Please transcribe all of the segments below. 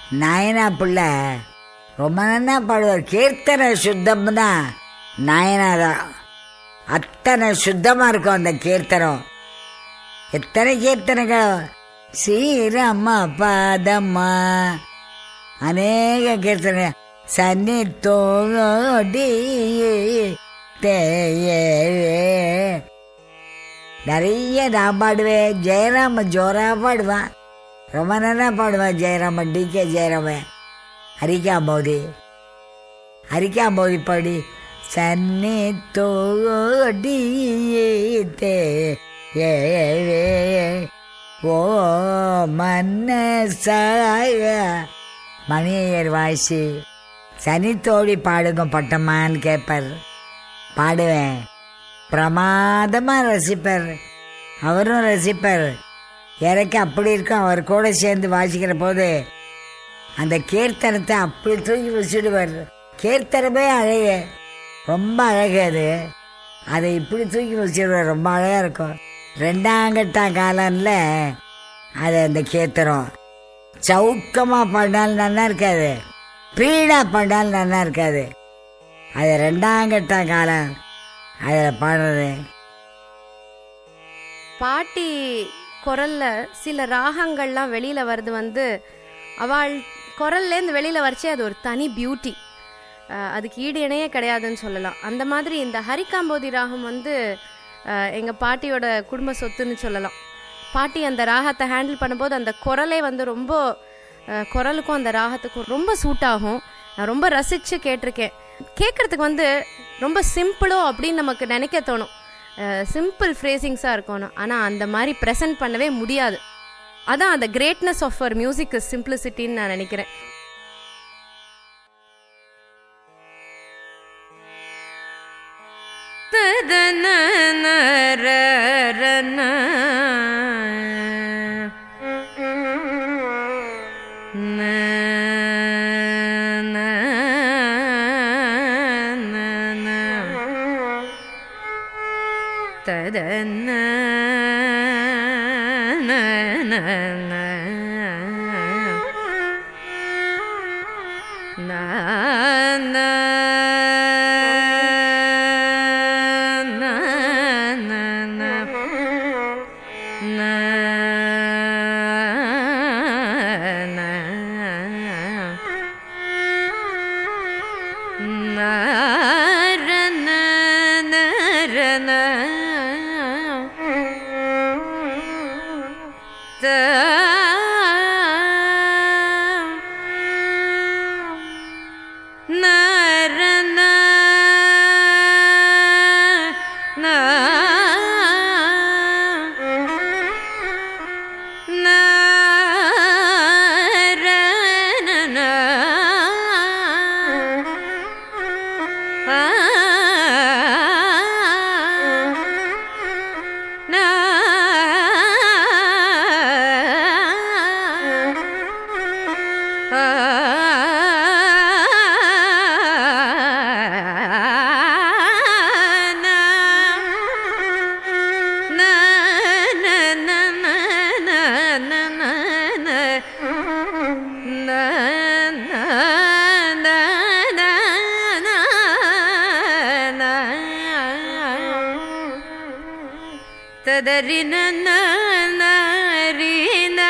நாயனா பிள்ளை ரொம்ப நல்லா பாடுவார் கீர்த்தனை சுத்தம்னா நாயனா தான் அத்தனை சுத்தமாக இருக்கும் அந்த கீர்த்தனம் எத்தனை கீர்த்தனைகள் ஸ்ரீரம்மா பாதம்மா அநேக கீர்த்தனை சன்னி தோடி தேயே நிறைய நான் பாடுவேன் ஜெயராம ஜோரா பாடுவான் ரொம்ப நல்லா பாடுவான் ஜெயராமன் டி கே ஜெயராமன் ஹரிகாம்போதி ஹரிகாம்போதி பாடி சன்னி தோடி தே ஏ ஓ மன்னசாய மணியர் வாய்ச்சி சனி தோழி பாடுங்க பட்டம்மான்னு கேட்பார் பாடுவேன் பிரமாதமாக ரசிப்பார் அவரும் ரசிப்பார் எனக்கு அப்படி இருக்கும் அவர் கூட சேர்ந்து வாசிக்கிற போது அந்த கீர்த்தனத்தை அப்படி தூக்கி வச்சுடுவார் கீர்த்தனமே அழகு ரொம்ப அழகு அது அதை இப்படி தூக்கி வச்சிடுவார் ரொம்ப அழகாக இருக்கும் ரெண்டாங்கட்டா காலம்ல அது அந்த கீர்த்தனம் சவுக்கமாக பாடினாலும் நல்லா இருக்காது பீடாக பாடினாலும் நல்லா இருக்காது அது ரெண்டாங்கட்டா காலம் அதில் பாடுறது பாட்டி குரல்ல சில ராகங்கள்லாம் வெளியில வருது வந்து அவள் குரல்லேருந்து வெளியில வரச்சே அது ஒரு தனி பியூட்டி அதுக்கு ஈடு இணையே கிடையாதுன்னு சொல்லலாம் அந்த மாதிரி இந்த ஹரிகாம்போதி ராகம் வந்து அஹ், எங்க பாட்டியோட குடும்ப சொத்துன்னு சொல்லலாம் பாட்டி அந்த ராகத்தை ஹேண்டில் பண்ணும்போது அந்த குரலே வந்து ரொம்ப அஹ், குரலுக்கும் அந்த ராகத்துக்கும் ரொம்ப சூட் ஆகும் நான் ரொம்ப ரசிச்சு கேட்டிருக்கேன் கேட்கறதுக்கு வந்து ரொம்ப சிம்பிளோ அப்படின்னு நமக்கு நினைக்க தோணும் சிம்பிள் ஃப்ரேசிங்ஸாக இருக்கணும் ஆனால் அந்த மாதிரி ப்ரெசென்ட் பண்ணவே முடியாது அதான் அந்த கிரேட்னஸ் ஆஃப் அவர் மியூசிக் சிம்பிளிசிட்டின்னு நான் நினைக்கிறேன் ததன ததறின நரீன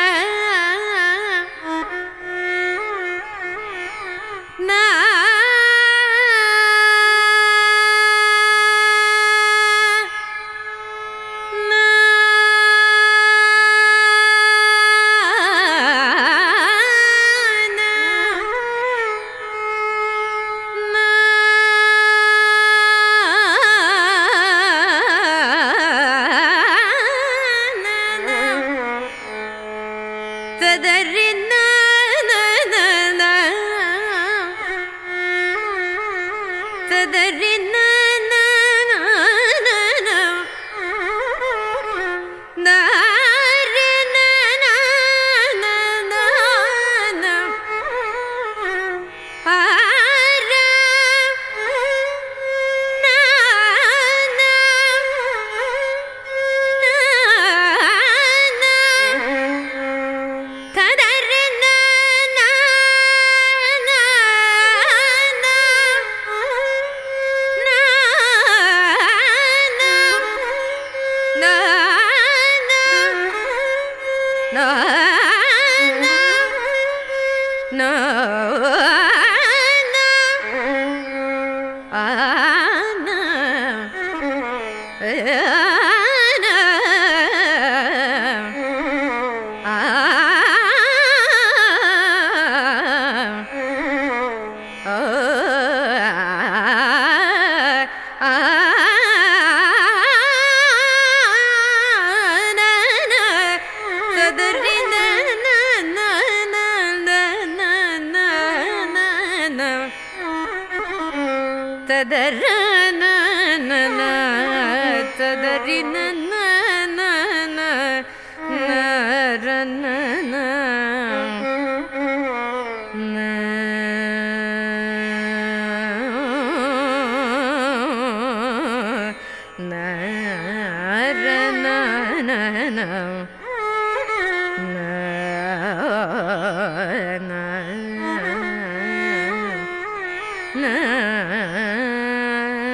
ததறின ததறின கதறின ததர ததரி na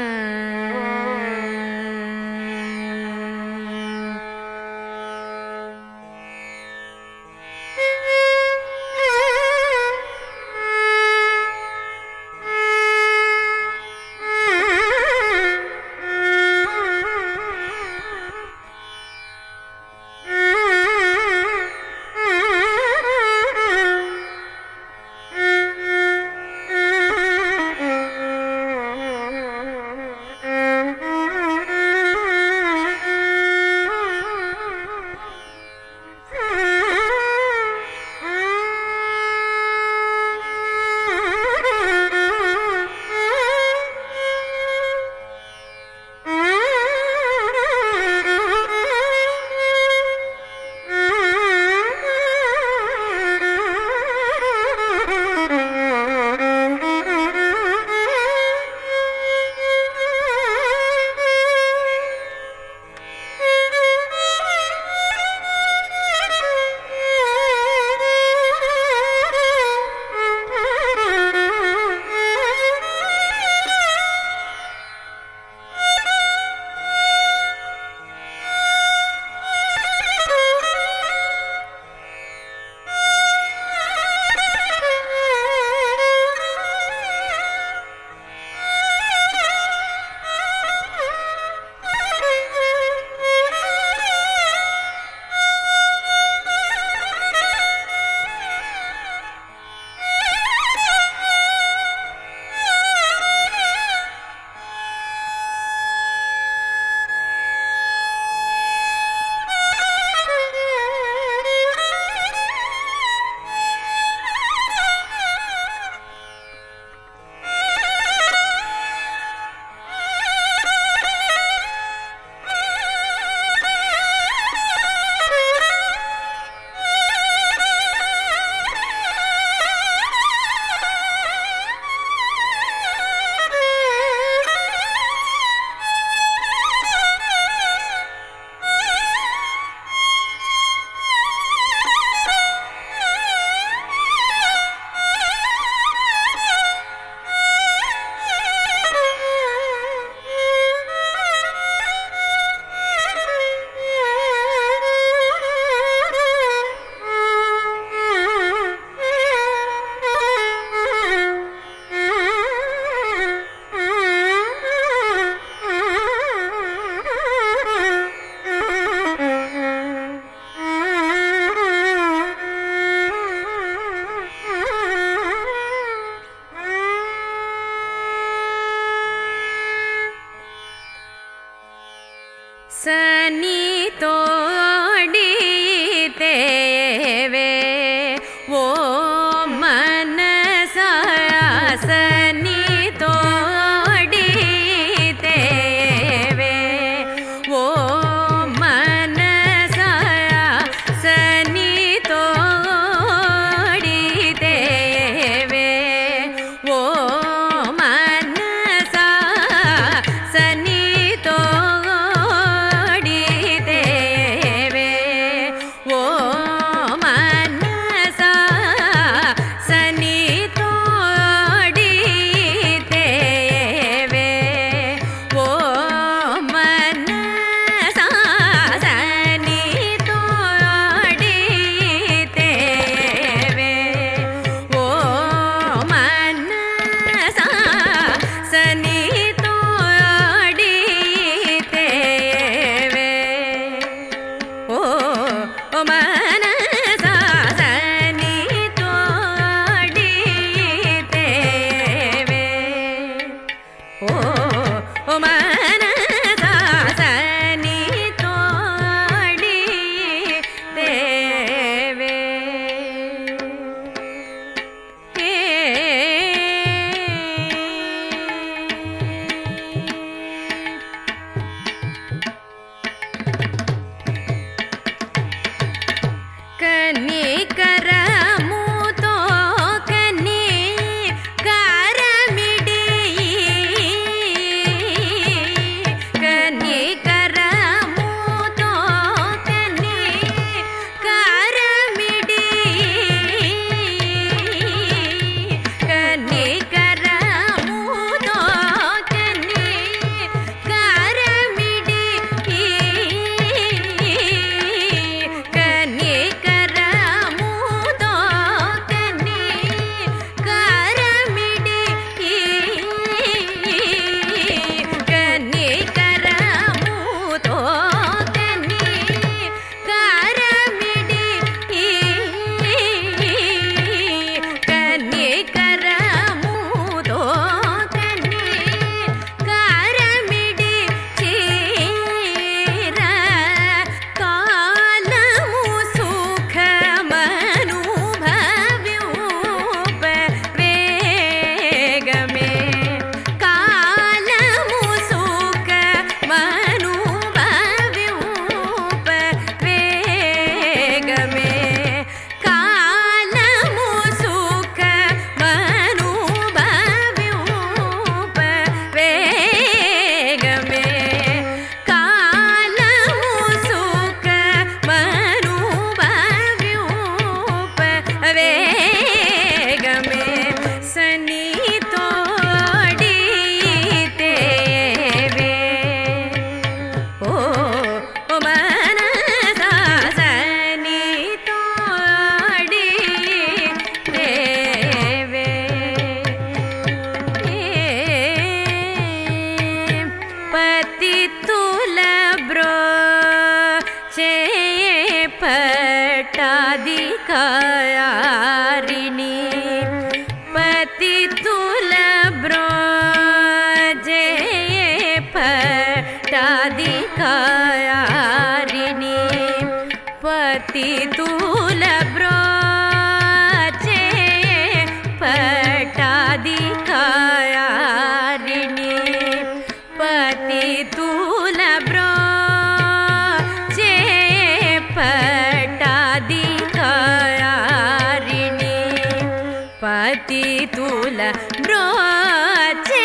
पतितुल ब्रोचे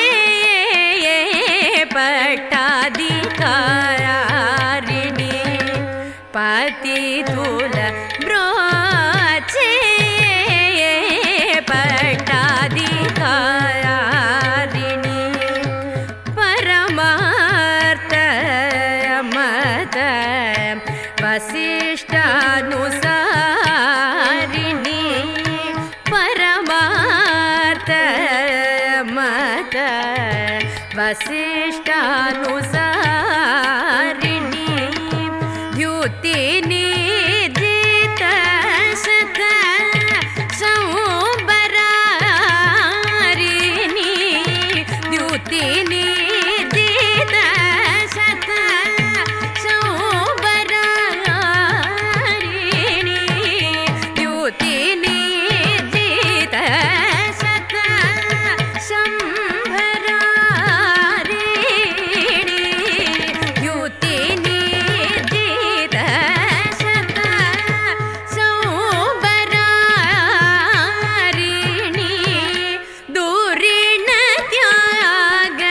पट्टाधिकारिणी पतितुल ब्रोचे पट्टाधिकारिणी परमार्थ मत वसिष्ठानुसारिणी परमार्थ मत वसिष्ठानुसारिणी द्युतिनि जित सत संबरारिणी द्युतिनि जित सत संबरारिणी द्युतिनि जित सत संभरारिणी द्युतिनि जित सत संबरारिणी दूरिण त्याग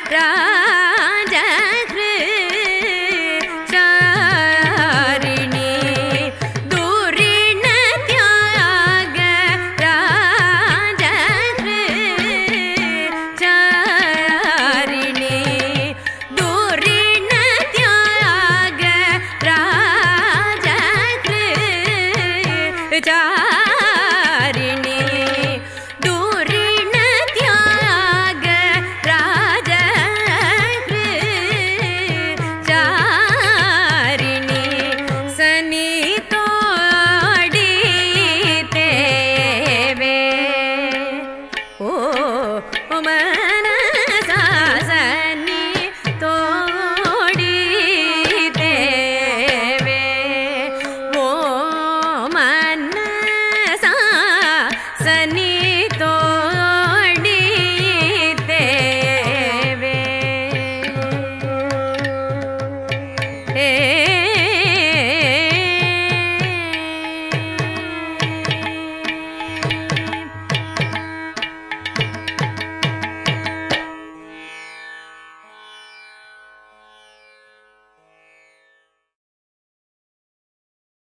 राजकृचारिणी दूरिण त्याग राजकृचारिणी दूरिण त्याग राजकृचारिणी